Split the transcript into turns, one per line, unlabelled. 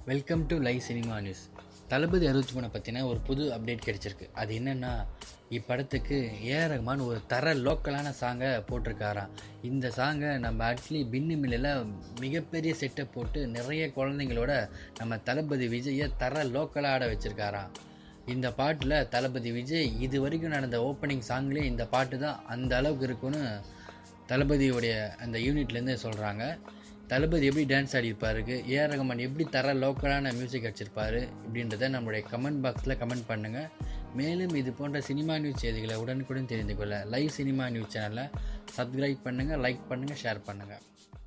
welcome to live cinema news Thalapathy அறுபத்தி மூணை பற்றின ஒரு புது அப்டேட் கிடைச்சிருக்கு அது என்னென்னா இப்படத்துக்கு ஏஆர் ரஹ்மான் ஒரு தர லோக்கலான சாங்கை போட்டிருக்காராம் இந்த சாங்கை நம்ம ஆக்சுவலி பின்னு மில்லில் மிகப்பெரிய செட்டை போட்டு நிறைய குழந்தைங்களோட நம்ம தளபதி விஜயை தர லோக்கலாக ஆட வச்சுருக்காராம் இந்த பாட்டில் தளபதி விஜய் இது வரைக்கும் நடந்த ஓப்பனிங் சாங்லேயே இந்த பாட்டு தான் அந்த அளவுக்கு இருக்குன்னு தளபதியுடைய அந்த யூனிட்லேருந்து சொல்கிறாங்க தளபதி எப்படி டான்ஸ் ஆடியிருப்பாருக்கு ஏஆர் ரஹ்மான் எப்படி தர லோக்கலான மியூசிக் அடிச்சிருப்பாரு இப்படின்றத நம்மளுடைய கமெண்ட் பாக்ஸில் கமெண்ட் பண்ணுங்கள் மேலும் இது போன்ற சினிமா நியூஸ் செய்திகளை உடனுக்குடன் தெரிந்து கொள்ள லைவ் சினிமா நியூஸ் சேனலை சப்ஸ்கிரைப் பண்ணுங்கள் லைக் பண்ணுங்கள் ஷேர் பண்ணுங்கள்